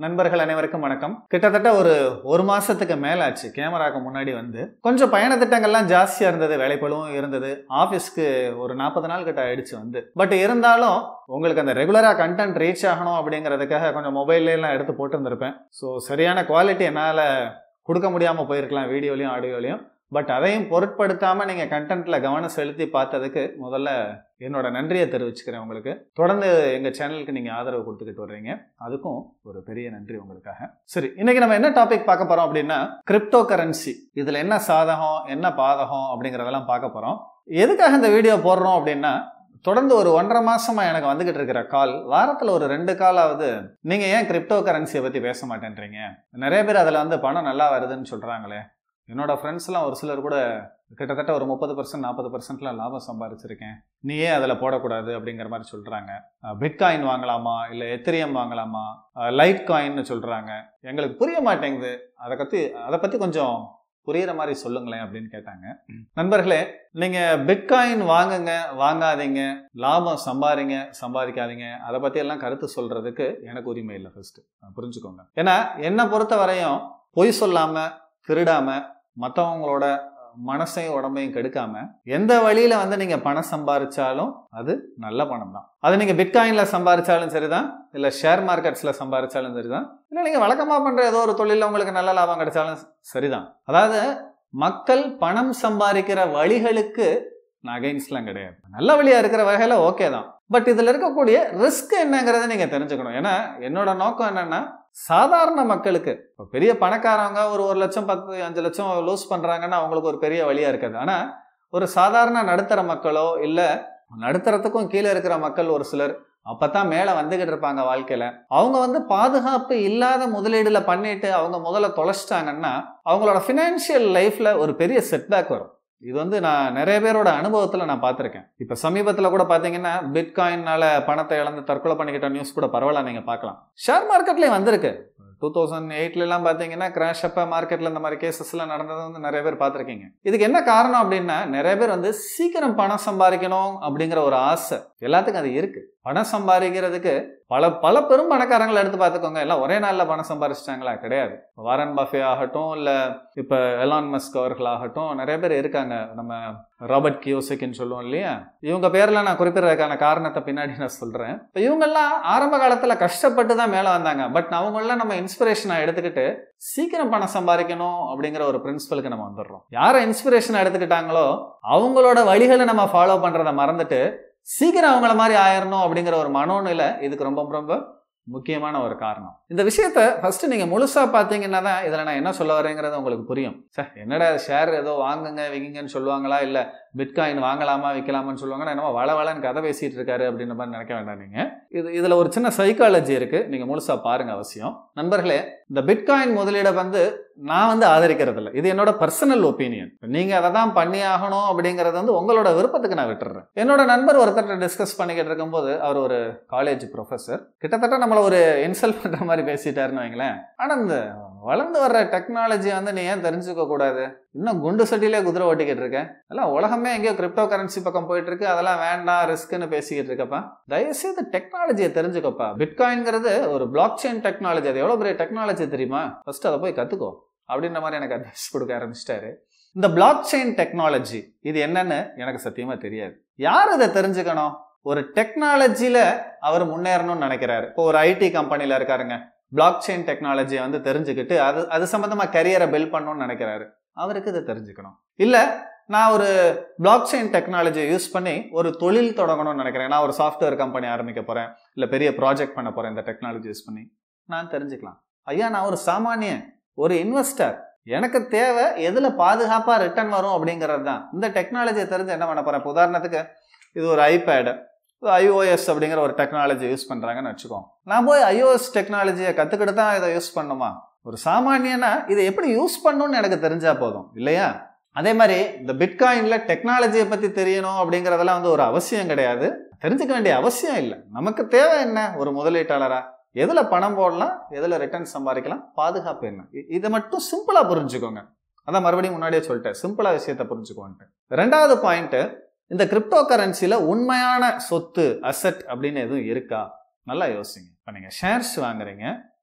நண்பர்கள் அனைவருக்கும் வணக்கம் கிட்டத்தட்ட ஒரு ஒரு மாசத்துக்கு மேலாச்சு கேமராக்கு முன்னாடி வந்து கொஞ்சம் பயண திட்டங்கள்லாம் ஜாஸ்தியா இருந்தது வேலைப்பளுவும் இருந்தது ஆஃபீஸ்க்கு ஒரு நாற்பது நாள் கிட்ட ஆயிடுச்சு வந்து பட் இருந்தாலும் உங்களுக்கு அந்த ரெகுலரா கண்டென்ட் ரீச் ஆகணும் அப்படிங்கிறதுக்காக கொஞ்சம் மொபைல்ல எல்லாம் எடுத்து போட்டிருந்திருப்பேன் ஸோ சரியான குவாலிட்டி என்னால் கொடுக்க முடியாமல் போயிருக்கலாம் வீடியோலையும் ஆடியோலையும் பட் அதையும் பொருட்படுத்தாமல் நீங்கள் கண்டென்ட்டில் கவனம் செலுத்தி பார்த்ததுக்கு முதல்ல என்னோட நன்றியை தெரிவிச்சுக்கிறேன் உங்களுக்கு தொடர்ந்து எங்கள் சேனலுக்கு நீங்கள் ஆதரவு கொடுத்துக்கிட்டு வர்றீங்க அதுக்கும் ஒரு பெரிய நன்றி உங்களுக்காக சரி இன்னைக்கு நம்ம என்ன டாபிக் பார்க்க போகிறோம் அப்படின்னா கிரிப்டோ கரன்சி இதில் என்ன சாதகம் என்ன பாதகம் அப்படிங்கிறதெல்லாம் பார்க்க போகிறோம் எதுக்காக இந்த வீடியோ போடுறோம் அப்படின்னா தொடர்ந்து ஒரு ஒன்றரை மாசமா எனக்கு வந்துகிட்டு இருக்கிற கால் வாரத்தில் ஒரு ரெண்டு காலாவது நீங்க ஏன் கிரிப்டோ கரன்சியை பத்தி பேச மாட்டேன்றீங்க நிறைய பேர் அதில் வந்து பணம் நல்லா வருதுன்னு சொல்றாங்களே என்னோட ஃப்ரெண்ட்ஸ்லாம் ஒரு சிலர் கூட கிட்டத்தட்ட ஒரு முப்பது பர்சன்ட் நாற்பது பர்சன்ட்லாம் லாபம் சம்பாரிச்சிருக்கேன் நீ ஏன் அதில் போடக்கூடாது அப்படிங்கிற மாதிரி சொல்கிறாங்க பிட்காயின் வாங்கலாமா இல்லை எத்திரியம் வாங்கலாமா லைட் காயின்னு சொல்கிறாங்க எங்களுக்கு புரிய மாட்டேங்குது அதை பற்றி அதை பற்றி கொஞ்சம் புரியுற மாதிரி சொல்லுங்களேன் அப்படின்னு கேட்டாங்க நண்பர்களே நீங்க பிட்காயின் வாங்குங்க வாங்காதீங்க லாபம் சம்பாதிங்க சம்பாதிக்காதீங்க அதை பத்தி எல்லாம் கருத்து சொல்றதுக்கு எனக்கு உரிமை இல்லை ஃபர்ஸ்ட் புரிஞ்சுக்கோங்க ஏன்னா என்னை பொறுத்த வரையும் பொய் சொல்லாம திருடாம மற்றவங்களோட மனசையும் உடம்பையும் கெடுக்காம எந்த வழியில வந்து நீங்க பணம் சம்பாரிச்சாலும் அது நல்ல பணம் தான் அது நீங்க பிட்காயின்ல சம்பாரிச்சாலும் சரிதான் இல்ல ஷேர் மார்க்கெட்ஸ்ல சம்பாரிச்சாலும் சரிதான் இல்ல நீங்க வழக்கமா பண்ற ஏதோ ஒரு தொழில உங்களுக்கு நல்ல லாபம் கிடைச்சாலும் சரிதான் அதாவது மக்கள் பணம் சம்பாதிக்கிற வழிகளுக்கு நான் அகைன்ஸ்ட்லாம் கிடையாது நல்ல வழியா இருக்கிற வகையில ஓகே தான் பட் இதுல இருக்கக்கூடிய ரிஸ்க் என்னங்கிறத நீங்க தெரிஞ்சுக்கணும் ஏன்னா என்னோட நோக்கம் என்னன்னா சாதாரண மக்களுக்கு இப்போ பெரிய பணக்காரவங்க ஒரு ஒரு லட்சம் பத்து அஞ்சு லட்சம் லூஸ் பண்றாங்கன்னா அவங்களுக்கு ஒரு பெரிய வழியா இருக்காது ஆனா ஒரு சாதாரண நடுத்தர மக்களோ இல்ல நடுத்தரத்துக்கும் கீழே இருக்கிற மக்கள் ஒரு சிலர் அப்பதான் மேல வந்துகிட்டு இருப்பாங்க வாழ்க்கையில அவங்க வந்து பாதுகாப்பு இல்லாத முதலீடுல பண்ணிட்டு அவங்க முதல்ல தொலைச்சிட்டாங்கன்னா அவங்களோட பினான்சியல் லைஃப்ல ஒரு பெரிய செட்பேக் வரும் இது வந்து நான் நிறைய பேரோட அனுபவத்தில் நான் பார்த்துருக்கேன் இப்போ சமீபத்தில் கூட பார்த்தீங்கன்னா பிட்காயின்னால பணத்தை இழந்து தற்கொலை பண்ணிக்கிட்ட நியூஸ் கூட பரவாயில்ல நீங்கள் பார்க்கலாம் ஷேர் மார்க்கெட்லேயும் வந்திருக்கு டூ தௌசண்ட் எயிட்லலாம் பார்த்தீங்கன்னா கிராஷ் அப்போ மார்க்கெட்டில் இந்த மாதிரி கேசஸ்லாம் நடந்தது வந்து நிறைய பேர் பார்த்துருக்கீங்க இதுக்கு என்ன காரணம் அப்படின்னா நிறைய பேர் வந்து சீக்கிரம் பணம் சம்பாதிக்கணும் அப்படிங்கிற ஒரு ஆசை எல்லாத்துக்கும் அது இருக்கு பணம் சம்பாதிக்கிறதுக்கு பல பல பெரும் பணக்காரங்களை எடுத்து பார்த்துக்கோங்க எல்லாம் ஒரே நாளில் பணம் சம்பாரிச்சிட்டாங்களா கிடையாது வாரன் பஃபே ஆகட்டும் இல்லை இப்போ எலான் மஸ்க் அவர்கள் ஆகட்டும் நிறைய பேர் இருக்காங்க நம்ம ராபர்ட் கியோசிக்னு சொல்லுவோம் இல்லையா இவங்க பேர்ல நான் குறிப்பிடறதுக்கான காரணத்தை பின்னாடி நான் சொல்றேன் இப்போ இவங்கெல்லாம் ஆரம்ப காலத்தில் கஷ்டப்பட்டு தான் மேலே வந்தாங்க பட் அவங்களெல்லாம் நம்ம இன்ஸ்பிரேஷனாக எடுத்துக்கிட்டு சீக்கிரம் பணம் சம்பாதிக்கணும் அப்படிங்கிற ஒரு பிரின்சிபலுக்கு நம்ம வந்துடுறோம் யாரை இன்ஸ்பிரேஷன் எடுத்துக்கிட்டாங்களோ அவங்களோட வழிகளை நம்ம ஃபாலோ பண்றதை மறந்துட்டு சீக்கிரம் அவங்கள மாதிரி ஆயிரணும் அப்படிங்கிற ஒரு மனோநிலை இதுக்கு ரொம்ப ரொம்ப முக்கியமான ஒரு காரணம் இந்த விஷயத்த ஃபர்ஸ்ட் நீங்க முழுசா பாத்தீங்கன்னா தான் இதுல நான் என்ன சொல்ல வரேங்கிறது உங்களுக்கு புரியும் சார் என்னடா ஷேர் ஏதோ வாங்குங்க விங்குங்கன்னு சொல்லுவாங்களா இல்ல பிட்காயின் வாங்கலாமா விற்கலாமான்னு சொல்லுவாங்க என்னமோ வள வளன்னு கதை பேசிட்டு இருக்காரு அப்படின்ற மாதிரி நினைக்க வேண்டாம் நீங்க இது இதுல ஒரு சின்ன சைக்காலஜி இருக்கு நீங்க முழுசா பாருங்க அவசியம் நண்பர்களே இந்த பிட்காயின் முதலீடை வந்து நான் வந்து ஆதரிக்கிறது இல்லை இது என்னோட பர்சனல் ஒப்பீனியன் நீங்க அதை தான் பண்ணி ஆகணும் அப்படிங்கறது வந்து உங்களோட விருப்பத்துக்கு நான் விட்டுறேன் என்னோட நண்பர் ஒருத்தர் டிஸ்கஸ் பண்ணிக்கிட்டு இருக்கும்போது அவர் ஒரு காலேஜ் ப்ரொஃபஸர் கிட்டத்தட்ட நம்மள ஒரு இன்சல்ட் பண்ற மாதிரி பேசிட்டாருன்னு வைங்களேன் ஆனா இந்த வளர்ந்து வர்ற டெக்னாலஜி வந்து நீ ஏன் தெரிஞ்சுக்க கூடாது இன்னும் குண்டு சட்டிலே குதிரை ஓட்டிக்கிட்டு இருக்கேன் எல்லாம் உலகமே எங்கேயோ கிரிப்டோ கரன்சி பக்கம் போயிட்டு இருக்கு அதெல்லாம் வேண்டாம் ரிஸ்க்னு பேசிக்கிட்டு இருக்கப்பா தயவுசெய்து டெக்னாலஜியை தெரிஞ்சுக்கப்பா பிட்காயின்ங்கிறது ஒரு பிளாக் செயின் டெக்னாலஜி அது எவ்வளோ பெரிய டெக்னாலஜி தெரியுமா ஃபர்ஸ்ட் அதை போய் கற்றுக்கோ அப்படின்ற மாதிரி எனக்கு அட்வைஸ் கொடுக்க ஆரம்பிச்சிட்டாரு இந்த பிளாக் செயின் டெக்னாலஜி இது என்னன்னு எனக்கு சத்தியமா தெரியாது யார் இதை தெரிஞ்சுக்கணும் ஒரு டெக்னாலஜியில அவர் முன்னேறணும்னு நினைக்கிறாரு இப்போ ஒரு ஐடி கம்பெனில இருக்காருங்க பிளாக் செயின் டெக்னாலஜியை வந்து தெரிஞ்சுக்கிட்டு அது அது சம்பந்தமா கரியரை பில்ட் பண்ணணும்னு நினைக்கிறாரு அவருக்கு இதை தெரிஞ்சுக்கணும் இல்ல நான் ஒரு பிளாக் செயின் டெக்னாலஜியை யூஸ் பண்ணி ஒரு தொழில் தொடங்கணும்னு நினைக்கிறேன் நான் ஒரு சாஃப்ட்வேர் கம்பெனி ஆரம்பிக்க போறேன் இல்ல பெரிய ப்ராஜெக்ட் பண்ண போறேன் இந்த டெக்னாலஜி யூஸ் பண்ணி நான் தெரிஞ்சுக்கலாம் ஐயா நான் ஒரு சாமானியன் ஒரு இன்வெஸ்டர் எனக்கு தேவை எதுல பாதுகாப்பா ரிட்டர்ன் வரும் அப்படிங்கிறது தான் இந்த டெக்னாலஜியை தெரிஞ்சு என்ன பண்ண போறேன் உதாரணத்துக்கு இது ஒரு ஐபேடு ஐஓஎஸ் அப்படிங்கிற ஒரு டெக்னாலஜி யூஸ் பண்றாங்கன்னு வச்சுக்கோங்க நான் போய் ஐஓஎஸ் டெக்னாலஜியை கத்துக்கிட்டு தான் இதை யூஸ் பண்ணுமா ஒரு சாமானியனா இதை எப்படி யூஸ் பண்ணணும்னு எனக்கு தெரிஞ்சா போதும் இல்லையா அதே மாதிரி இந்த பிட்காயின்ல டெக்னாலஜியை பத்தி தெரியணும் அப்படிங்கறதெல்லாம் வந்து ஒரு அவசியம் கிடையாது தெரிஞ்சுக்க வேண்டிய அவசியம் இல்லை நமக்கு தேவை என்ன ஒரு முதலீட்டாளரா எதுல பணம் போடலாம் எதுல ரிட்டர்ன் சம்பாதிக்கலாம் பாதுகாப்பு என்ன இதை மட்டும் சிம்பிளா புரிஞ்சுக்கோங்க அதான் மறுபடியும் முன்னாடியே சொல்லிட்டேன் சிம்பிளா விஷயத்த புரிஞ்சுக்கோன்ட்டு ரெண்டாவது பாயிண்ட் இந்த கிரிப்டோ கரன்சில உண்மையான சொத்து அசட் அப்படின்னு எதுவும் இருக்கா நல்லா யோசிங்க இப்போ நீங்கள் ஷேர்ஸ் வாங்குறீங்க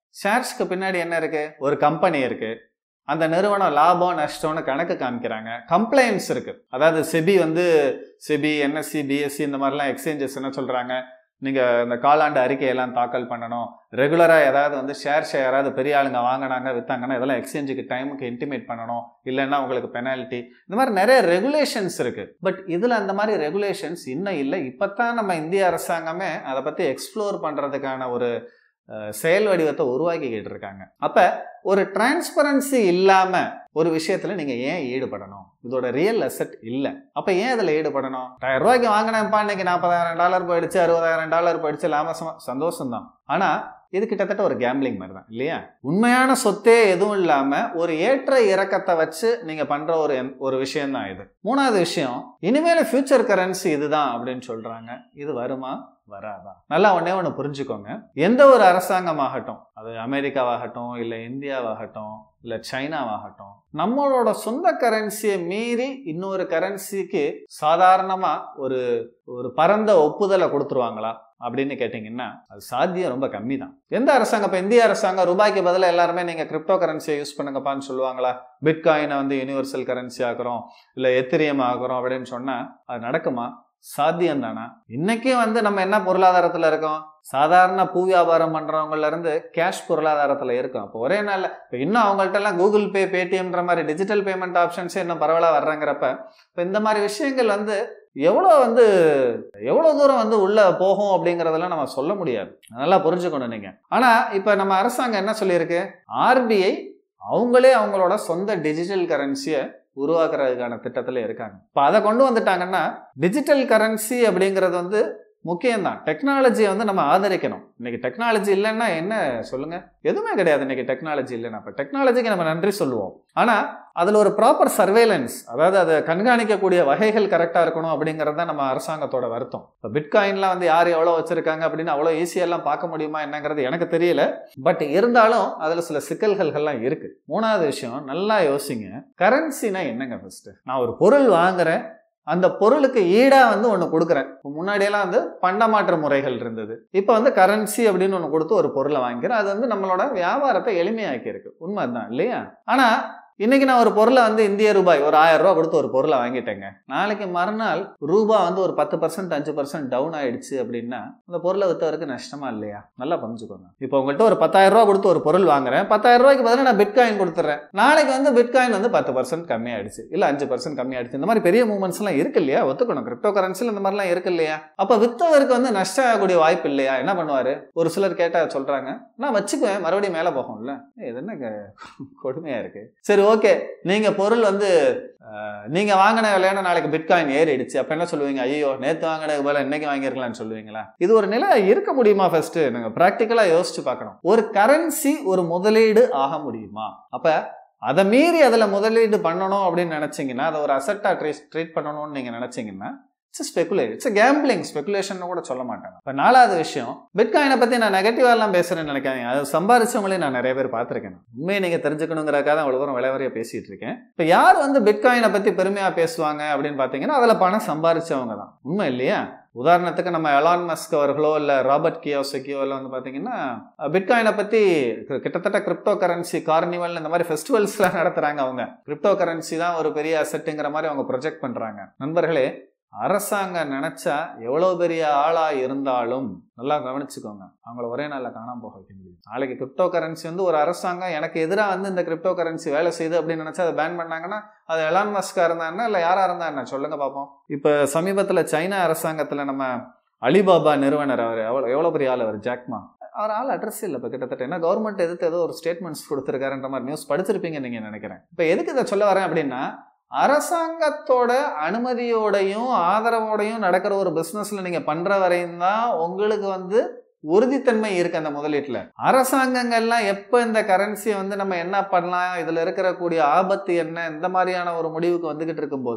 ஷேர்ஸ்க்கு பின்னாடி என்ன இருக்கு ஒரு கம்பெனி இருக்கு அந்த நிறுவனம் லாபம் நஷ்டம்னு கணக்கு காமிக்கிறாங்க கம்ப்ளைண்ட்ஸ் இருக்கு அதாவது செபி வந்து செபி என்எஸ்சி பிஎஸ்சி இந்த மாதிரிலாம் எக்ஸ்சேஞ்சஸ் என்ன சொல்றாங்க நீங்க இந்த காலாண்டு அறிக்கையெல்லாம் தாக்கல் பண்ணணும் ரெகுலரா ஏதாவது வந்து ஷேர்ஸ் யாராவது பெரிய ஆளுங்க வாங்கினாங்க வித்தாங்கன்னா இதெல்லாம் எக்ஸ்சேஞ்சுக்கு டைமுக்கு இன்டிமேட் பண்ணணும் இல்லைன்னா உங்களுக்கு பெனால்ட்டி இந்த மாதிரி நிறைய ரெகுலேஷன்ஸ் இருக்கு பட் இதுல அந்த மாதிரி ரெகுலேஷன்ஸ் இன்னும் இல்லை இப்பதான் நம்ம இந்திய அரசாங்கமே அதை பத்தி எக்ஸ்ப்ளோர் பண்றதுக்கான ஒரு அஹ், செயல் வடிவத்தை உருவாக்கிக்கிட்டு இருக்காங்க அப்ப ஒரு டிரான்ஸ்பரன்சி இல்லாம ஒரு விஷயத்துல நீங்க ஏன் ஈடுபடணும் இதோட ரியல் அசெட் இல்ல அப்ப ஏன் இதுல ஈடுபடணும் ஆயிரம் ரூபாய்க்கு வாங்கினேன்ப்பா இன்னைக்கு நாற்பதாயிரம் டாலர் போயிடுச்சு அறுபதாயிரம் டாலர் போயிடுச்சு லாபம் சந்தோஷம் தான் ஆனா இது கிட்டத்தட்ட ஒரு கேம்பிளிங் மாதிரி தான் இல்லையா உண்மையான சொத்தே எதுவும் இல்லாம ஒரு ஏற்ற இறக்கத்தை வச்சு நீங்க பண்ற ஒரு எந்- ஒரு விஷயம் தான் இது மூணாவது விஷயம் இனிமேல ஃபியூச்சர் கரன்சி இதுதான் அப்படின்னு சொல்றாங்க இது வருமா வராதா நல்லா ஒண்ணே ஒன்று புரிஞ்சுக்கோங்க எந்த ஒரு அரசாங்கமாகட்டும் அது அமெரிக்காவாகட்டும் இல்லை இந்தியாவாகட்டும் இல்லை சைனாவாகட்டும் நம்மளோட சொந்த கரன்சியை மீறி இன்னொரு கரன்சிக்கு சாதாரணமா ஒரு ஒரு பரந்த ஒப்புதலை கொடுத்துருவாங்களா அப்படின்னு கேட்டிங்கன்னா அது சாத்தியம் ரொம்ப கம்மி தான் எந்த அரசாங்கம் இப்போ இந்திய அரசாங்கம் ரூபாய்க்கு பதிலாக எல்லாருமே நீங்கள் கிரிப்டோ கரன்சியை யூஸ் பண்ணுங்கப்பான்னு சொல்லுவாங்களா பிட்காயினை வந்து யூனிவர்சல் கரன்சி ஆக்குறோம் இல்லை எத்திரியம் ஆக்குறோம் அப்படின்னு சொன்னால் அது நடக்குமா சாத்தியம் தானா இன்னைக்கும் வந்து நம்ம என்ன பொருளாதாரத்தில் இருக்கோம் சாதாரண பூ வியாபாரம் பண்றவங்கல இருந்து கேஷ் பொருளாதாரத்தில் இருக்கும் அப்போ ஒரே நாள்ல இப்போ இன்னும் அவங்கள்ட்ட எல்லாம் கூகுள் பே பேடிஎம்ன்ற மாதிரி டிஜிட்டல் பேமெண்ட் ஆப்ஷன்ஸே இன்னும் பரவலாக வர்றங்கிறப்ப இப்போ இந்த மாதிரி விஷயங்கள் வந்து எவ்வளோ வந்து எவ்வளோ தூரம் வந்து உள்ள போகும் அப்படிங்கிறதெல்லாம் நம்ம சொல்ல முடியாது நல்லா புரிஞ்சுக்கணும் நீங்க ஆனா இப்போ நம்ம அரசாங்கம் என்ன சொல்லியிருக்கு ஆர்பிஐ அவங்களே அவங்களோட சொந்த டிஜிட்டல் கரன்சியை உருவாக்குறதுக்கான திட்டத்தில் இருக்காங்க இப்போ அதை கொண்டு வந்துட்டாங்கன்னா டிஜிட்டல் கரன்சி அப்படிங்கிறது வந்து முக்கியம்தான் டெக்னாலஜியை வந்து நம்ம ஆதரிக்கணும் இன்னைக்கு டெக்னாலஜி இல்லைன்னா என்ன சொல்லுங்க எதுவுமே கிடையாது இன்னைக்கு டெக்னாலஜி இல்லைன்னா இப்போ டெக்னாலஜிக்கு நம்ம நன்றி சொல்லுவோம் ஆனால் அதில் ஒரு ப்ராப்பர் சர்வேலன்ஸ் அதாவது அதை கண்காணிக்கக்கூடிய வகைகள் கரெக்டாக இருக்கணும் அப்படிங்கிறது தான் நம்ம அரசாங்கத்தோட வருத்தம் இப்போ பிட்காயின்லாம் வந்து யார் எவ்வளோ வச்சிருக்காங்க அப்படின்னு அவ்வளோ ஈஸியெல்லாம் பார்க்க முடியுமா என்னங்கிறது எனக்கு தெரியல பட் இருந்தாலும் அதில் சில சிக்கல்கள்லாம் இருக்கு மூணாவது விஷயம் நல்லா யோசிங்க கரன்சினா என்னங்க ஃபர்ஸ்ட் நான் ஒரு பொருள் வாங்குறேன் அந்த பொருளுக்கு ஈடா வந்து ஒன்று கொடுக்குறேன் இப்போ முன்னாடியெல்லாம் வந்து பண்டமாற்று முறைகள் இருந்தது இப்போ வந்து கரன்சி அப்படின்னு ஒன்று கொடுத்து ஒரு பொருளை வாங்கிக்கிறேன் அது வந்து நம்மளோட வியாபாரத்தை எளிமையாக்கி இருக்கு உண்மை தான் இல்லையா ஆனா இன்னைக்கு நான் ஒரு பொருளை வந்து இந்திய ரூபாய் ஒரு ஆயிரம் ரூபாய் கொடுத்து ஒரு பொருளை வாங்கிட்டேங்க நாளைக்கு மறுநாள் ரூபா வந்து ஒரு பத்து பர்சன்ட் அஞ்சு பர்சன்ட் டவுன் ஆயிடுச்சு அப்படின்னா அந்த பொருளை வித்தவருக்கு நஷ்டமா இல்லையா நல்லா புரிஞ்சுக்கோங்க இப்போ உங்கள்கிட்ட ஒரு பத்தாயிரம் ரூபாய் கொடுத்து ஒரு பொருள் வாங்குறேன் பத்தாயிரம் ரூபாய்க்கு பதிலாக நான் பிட்காயின் கொடுத்துறேன் நாளைக்கு வந்து பிட்காயின் வந்து பத்து பர்சன்ட் கம்மியாயிடுச்சு இல்ல அஞ்சு பர்சன்ட் கம்மியாயிடுச்சு இந்த மாதிரி பெரிய மூவ்மெண்ட்ஸ் எல்லாம் இருக்கு இல்லையா ஒத்துக்கணும் கிரிப்டோ கரன்சியில் இந்த மாதிரிலாம் இருக்கு இல்லையா அப்ப வித்தவருக்கு வந்து நஷ்டம் ஆகக்கூடிய வாய்ப்பு இல்லையா என்ன பண்ணுவாரு ஒரு சிலர் கேட்டா சொல்றாங்க நான் வச்சுக்குவேன் மறுபடியும் மேல போகும்ல ஏய், இது என்ன கொடுமையா இருக்கு சரி ஓகே நீங்க பொருள் வந்து அஹ், நீங்க வாங்கின விலையான நாளைக்கு பிட்காயின் ஏறிடுச்சு அப்ப என்ன சொல்லுவீங்க ஐயோ நேத்து வாங்கினது போல இன்னைக்கு வாங்கியிருக்கலாம்னு சொல்லுவீங்களா இது ஒரு நிலை இருக்க முடியுமா ஃபர்ஸ்ட் நீங்க பிராக்டிக்கலா யோசிச்சு பார்க்கணும் ஒரு கரன்சி ஒரு முதலீடு ஆக முடியுமா அப்ப அதை மீறி அதில் முதலீடு பண்ணணும் அப்படின்னு நினைச்சீங்கன்னா அதை ஒரு அசட்டா ட்ரீட் ட்ரீட் பண்ணணும்னு நீங்க நினைச்சீங்கன்னா it's speculate it's gambling speculation கூட சொல்ல மாட்டாங்க இப்போ நாலாவது விஷயம் பிட்காயினை பற்றி நான் நெகட்டிவாக எல்லாம் பேசுறேன்னு நினைக்காதீங்க அது சம்பாரிச்சவங்களையும் நான் நிறைய பேர் பார்த்துருக்கேன் உண்மையை நீங்கள் தெரிஞ்சுக்கணுங்கிறக்காக தான் அவ்வளோ தூரம் விளைவரைய பேசிட்டு இருக்கேன் இப்போ யார் வந்து பிட்காயினை பற்றி பெருமையாக பேசுவாங்க அப்படின்னு பார்த்தீங்கன்னா அதில் பணம் சம்பாரிச்சவங்க தான் உண்மை இல்லையா உதாரணத்துக்கு நம்ம எலான் மஸ்க் அவர்களோ இல்லை ராபர்ட் கியோசக்கியோ இல்லை வந்து பார்த்தீங்கன்னா பிட்காயினை பற்றி கிட்டத்தட்ட கிரிப்டோ கரன்சி கார்னிவல் இந்த மாதிரி ஃபெஸ்டிவல்ஸ்லாம் நடத்துகிறாங்க அவங்க கிரிப்டோ கரன்சி தான் ஒரு பெரிய அசட்டுங்கிற மாதிரி அவங்க ப்ரொஜெக்ட் பண்ணுறாங்க நண்பர்களே அரசாங்கம் நினைச்சா எவ்வளோ பெரிய ஆளா இருந்தாலும் நல்லா கவனிச்சுக்கோங்க அவங்கள ஒரே நாளில் காணாம போக வைக்க முடியும் நாளைக்கு கிரிப்டோ கரன்சி வந்து ஒரு அரசாங்கம் எனக்கு எதிராக வந்து இந்த கிரிப்டோ கரன்சி வேலை செய்யுது அப்படின்னு நினைச்சா அதை பேன் பண்ணாங்கன்னா அது எலான் மஸ்கா இருந்தா இல்லை யாரா இருந்தா என்ன சொல்லுங்க பார்ப்போம் இப்போ சமீபத்தில் சைனா அரசாங்கத்தில் நம்ம அலிபாபா நிறுவனர் அவர் எவ்வளோ எவ்வளோ பெரிய ஆள் அவர் ஜாக்மா அவர் ஆள் அட்ரஸ் இல்லை இப்போ கிட்டத்தட்ட என்ன கவர்மெண்ட் எதிர்த்து ஏதோ ஒரு ஸ்டேட்மெண்ட்ஸ் கொடுத்துருக்காருன்ற மாதிரி நியூஸ் படிச்சிருப்பீங்க நீங்கள் நினைக்கிறேன் இப்போ எதுக்கு இதை சொல்ல வரேன் அப்படின்னா அரசாங்கத்தோட அனுமதியோடையும் ஆதரவோடையும் நடக்கிற ஒரு பிஸ்னஸ்ல நீங்க பண்ற வரையும் தான் உங்களுக்கு வந்து உறுதித்தன்மை இருக்கு அந்த முதலீட்டுல அரசாங்கங்கள்லாம் எப்ப இந்த கரன்சியை வந்து நம்ம என்ன பண்ணலாம் இதுல இருக்கிற கூடிய ஆபத்து என்ன இந்த மாதிரியான ஒரு முடிவுக்கு வந்துகிட்டு இருக்கும்போது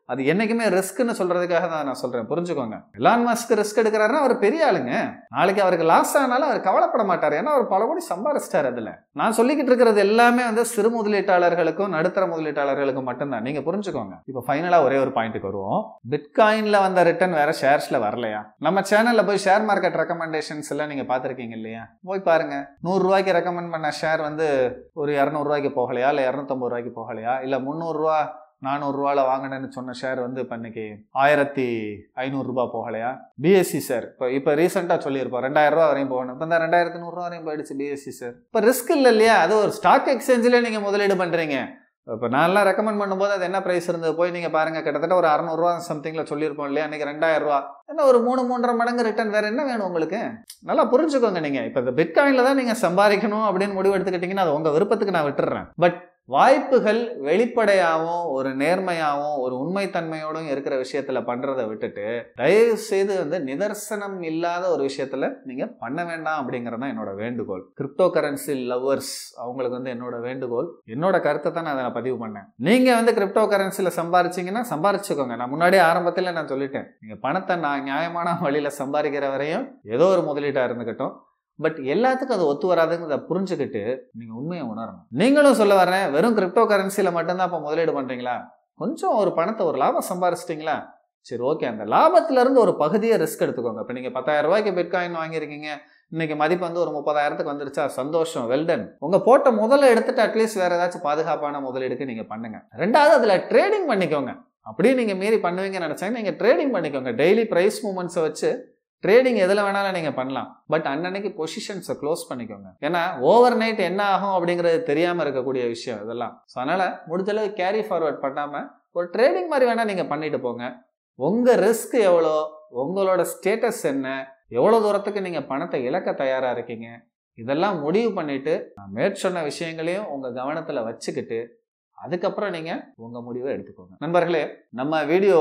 அது என்னைக்குமே ரிஸ்க்னு சொல்றதுக்காக தான் நான் சொல்றேன் புரிஞ்சுக்கோங்க எலான் மஸ்க் ரிஸ்க் எடுக்கிறாருன்னா அவர் பெரிய ஆளுங்க நாளைக்கு அவருக்கு லாஸ் ஆனாலும் அவர் கவலைப்பட மாட்டார் ஏன்னா அவர் பல கோடி சம்பாரிச்சிட்டார் அதுல நான் சொல்லிக்கிட்டு இருக்கிறது எல்லாமே வந்து சிறு முதலீட்டாளர்களுக்கும் நடுத்தர முதலீட்டாளர்களுக்கும் மட்டும்தான் நீங்க புரிஞ்சுக்கோங்க இப்போ ஃபைனலா ஒரே ஒரு பாயிண்ட்டுக்கு வருவோம் பிட்காயின்ல வந்த ரிட்டர்ன் வேற ஷேர்ஸ்ல வரலையா நம்ம சேனல்ல போய் ஷேர் மார்க்கெட் ரெக்கமெண்டேஷன்ஸ் எல்லாம் நீங்க பாத்திருக்கீங்க இல்லையா போய் பாருங்க நூறு ரூபாய்க்கு ரெக்கமெண்ட் பண்ண ஷேர் வந்து ஒரு இரநூறுவாய்க்கு போகலையா இல்லை இரநூத்தம்பது ரூபாய்க்கு போகலையா இல்லை முந்நூறுரூவா நானூறுரூவால வாங்கினேன்னு சொன்ன ஷேர் வந்து இப்போ இன்னைக்கு ஆயிரத்தி ஐநூறுரூபா போகலையா பிஎஸ்சி சார் இப்போ இப்போ ரீசெண்டாக சொல்லியிருப்போம் ரெண்டாயிரம் ரூபா வரையும் போகணும் இப்போ இந்த ரெண்டாயிரத்தி நூறுரூவா வரையும் போயிடுச்சு பிஎஸ்சி சார் இப்போ ரிஸ்க் இல்லை இல்லையா அது ஒரு ஸ்டாக் எக்ஸ்சேஞ்சில் நீங்கள் முதலீடு பண்ணுறீங்க இப்போ நான்லாம் ரெக்கமெண்ட் பண்ணும்போது அது என்ன ப்ரைஸ் இருந்தது போய் நீங்கள் பாருங்கள் கிட்டத்தட்ட ஒரு அறநூறுவா சம்திங்கில் சொல்லியிருப்போம் இல்லையா அன்றைக்கி ரெண்டாயிரம் ரூபா என்ன ஒரு மூணு மூன்றரை மடங்கு ரிட்டர்ன் வேறு என்ன வேணும் உங்களுக்கு நல்லா புரிஞ்சுக்கோங்க நீங்கள் இப்போ இந்த பிட்காயினில் தான் நீங்கள் சம்பாதிக்கணும் அப்படின்னு முடிவு எடுத்துக்கிட்டிங்கன்னா அது உங்கள் விருப்பத்துக்கு நான் விட்டுறேன் பட் வாய்ப்புகள் வெளிப்படையாகவும் ஒரு நேர்மையாகவும் ஒரு உண்மைத்தன்மையோடும் இருக்கிற விஷயத்துல பண்றதை விட்டுட்டு தயவு செய்து வந்து நிதர்சனம் இல்லாத ஒரு விஷயத்துல நீங்க பண்ண வேண்டாம் அப்படிங்கறது என்னோட வேண்டுகோள் கிரிப்டோ கரன்சி லவ்வர்ஸ் அவங்களுக்கு வந்து என்னோட வேண்டுகோள் என்னோட கருத்தை தான் நான் அதை பதிவு பண்ணேன் நீங்க வந்து கிரிப்டோ கரன்சில சம்பாரிச்சீங்கன்னா சம்பாரிச்சுக்கோங்க நான் முன்னாடியே ஆரம்பத்தில் நான் சொல்லிட்டேன் நீங்க பணத்தை நான் நியாயமான வழியில சம்பாதிக்கிற வரையும் ஏதோ ஒரு முதலீட்டா இருந்துக்கட்டும் பட் எல்லாத்துக்கும் அது ஒத்து வராதுங்கிறத புரிஞ்சுக்கிட்டு நீங்க உண்மையை உணரணும் நீங்களும் சொல்ல வரேன் வெறும் கிரிப்டோ கரன்சில மட்டும்தான் இப்போ முதலீடு பண்றீங்களா கொஞ்சம் ஒரு பணத்தை ஒரு லாபம் சம்பாரிச்சிட்டிங்களா சரி ஓகே அந்த லாபத்துல இருந்து ஒரு பகுதியை ரிஸ்க் எடுத்துக்கோங்க இப்போ நீங்க பத்தாயிரம் ரூபாய்க்கு பிட்காயின் வாங்கியிருக்கீங்க இன்னைக்கு மதிப்பு வந்து ஒரு முப்பதாயிரத்துக்கு வந்துருச்சா சந்தோஷம் வெல்டன் உங்க போட்ட முதல்ல எடுத்துட்டு அட்லீஸ்ட் வேற ஏதாச்சும் பாதுகாப்பான முதலீடுக்கு நீங்க பண்ணுங்க ரெண்டாவது அதுல ட்ரேடிங் பண்ணிக்கோங்க அப்படியே நீங்க மீறி பண்ணுவீங்கன்னு நினைச்சாங்க நீங்க ட்ரேடிங் பண்ணிக்கோங்க டெய்லி பிரைஸ் மூமெண்ட்ஸை வச்சு ட்ரேடிங் எதில் வேணாலும் நீங்கள் பண்ணலாம் பட் அன்னன்னைக்கு பொசிஷன்ஸை க்ளோஸ் பண்ணிக்கோங்க ஏன்னா ஓவர் நைட் என்ன ஆகும் அப்படிங்கிறது தெரியாமல் இருக்கக்கூடிய விஷயம் இதெல்லாம் ஸோ அதனால் முடிஞ்சளவு கேரி ஃபார்வர்ட் பண்ணாமல் ஒரு ட்ரேடிங் மாதிரி வேணால் நீங்கள் பண்ணிட்டு போங்க உங்கள் ரிஸ்க் எவ்வளோ உங்களோட ஸ்டேட்டஸ் என்ன எவ்வளோ தூரத்துக்கு நீங்கள் பணத்தை இழக்க தயாராக இருக்கீங்க இதெல்லாம் முடிவு பண்ணிட்டு நான் மேற்சொன்ன விஷயங்களையும் உங்கள் கவனத்தில் வச்சுக்கிட்டு அதுக்கப்புறம் நீங்கள் உங்கள் முடிவை எடுத்துக்கோங்க நண்பர்களே நம்ம வீடியோ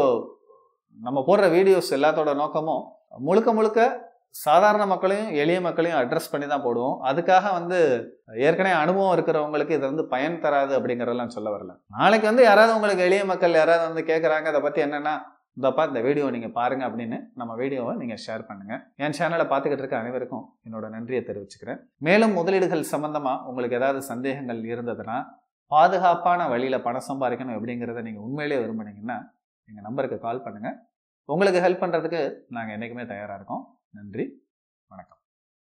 நம்ம போடுற வீடியோஸ் எல்லாத்தோட நோக்கமும் முழுக்க முழுக்க சாதாரண மக்களையும் எளிய மக்களையும் அட்ரஸ் பண்ணி தான் போடுவோம் அதுக்காக வந்து ஏற்கனவே அனுபவம் இருக்கிறவங்களுக்கு இது வந்து பயன் தராது அப்படிங்கிறதெல்லாம் சொல்ல வரல நாளைக்கு வந்து யாராவது உங்களுக்கு எளிய மக்கள் யாராவது வந்து கேட்குறாங்க அதை பற்றி என்னென்னா இந்தப்பா இந்த வீடியோ நீங்கள் பாருங்கள் அப்படின்னு நம்ம வீடியோவை நீங்கள் ஷேர் பண்ணுங்கள் என் சேனலை பார்த்துக்கிட்டு இருக்க அனைவருக்கும் என்னோட நன்றியை தெரிவிச்சுக்கிறேன் மேலும் முதலீடுகள் சம்மந்தமாக உங்களுக்கு ஏதாவது சந்தேகங்கள் இருந்ததுன்னா பாதுகாப்பான வழியில் பணம் சம்பாதிக்கணும் எப்படிங்கிறத நீங்கள் உண்மையிலேயே விரும்புனீங்கன்னா எங்கள் நம்பருக்கு கால் பண்ணுங்கள் உங்களுக்கு ஹெல்ப் பண்ணுறதுக்கு நாங்கள் என்றைக்குமே தயாராக இருக்கோம் நன்றி வணக்கம்